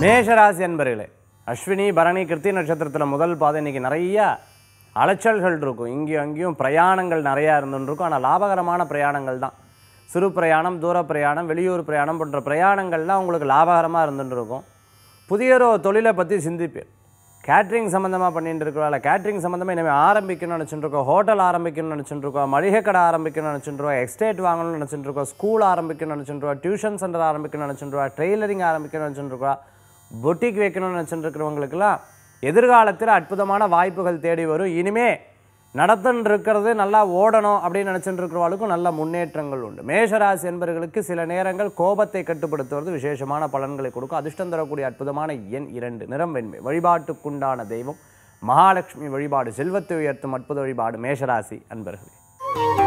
மேஷராசி அன்பர்களே அஸ்வினி பரணி கிருத்தி நட்சத்திரத்தில் முதல் பாதம் இன்னைக்கு நிறைய அலைச்சல்கள் இருக்கும் இங்கேயும் அங்கேயும் பிரயாணங்கள் நிறையா இருந்துன்னு இருக்கும் ஆனால் லாபகரமான பிரயாணங்கள் தான் சிறு பிரயாணம் தூர பிரயாணம் வெளியூர் பிரயாணம் போன்ற பிரயாணங்கள்லாம் உங்களுக்கு லாபகரமாக இருந்துட்டு இருக்கும் புதிய ஒரு தொழிலை பற்றி சிந்திப்பேன் கேட்ரிங் சம்மந்தமாக பண்ணிட்டு இருக்கிறோம் கேட்ரிங் சம்மந்தமாக இனிமேல் ஆரம்பிக்கணும்னு நினச்சிட்டு இருக்கோம் ஹோட்டல் ஆரம்பிக்கணும்னு நினச்சிட்டு இருக்கோம் மளிகை கடை ஆரம்பிக்கணும்னு நினச்சிட்டு இருக்கோம் எக்ஸ்டேட் வாங்கணும்னு நினச்சிட்டு இருக்கோம் ஸ்கூல் ஆரம்பிக்கணும்னு நினச்சிட்டு இருக்கோம் டியூஷன் சென்டர் ஆரம்பிக்கணும்னு நினச்சிட்டு இருக்கோம் ட்ரெய்லரிங் ஆரம்பிக்கணும்னு நினச்சிட்டு இருக்கோம் பொட்டிக் வைக்கணும்னு நினச்சிட்டு இருக்கிறவங்களுக்குலாம் எதிர்காலத்தில் அற்புதமான வாய்ப்புகள் தேடி வரும் இனிமே நடத்துன்னு இருக்கிறது நல்லா ஓடணும் அப்படின்னு நினச்சிட்டு இருக்கிறவங்களுக்கும் நல்ல முன்னேற்றங்கள் உண்டு மேஷராசி என்பவர்களுக்கு சில நேரங்கள் கோபத்தை கட்டுப்படுத்துவது விசேஷமான பலன்களை கொடுக்கும் அதிர்ஷ்டம் தரக்கூடிய அற்புதமான எண் இரண்டு நிறம் வெண்மை வழிபாட்டுக்குண்டான தெய்வம் மகாலட்சுமி வழிபாடு செல்வத்தை உயர்த்தும் அற்புத வழிபாடு மேஷராசி அன்பர்களே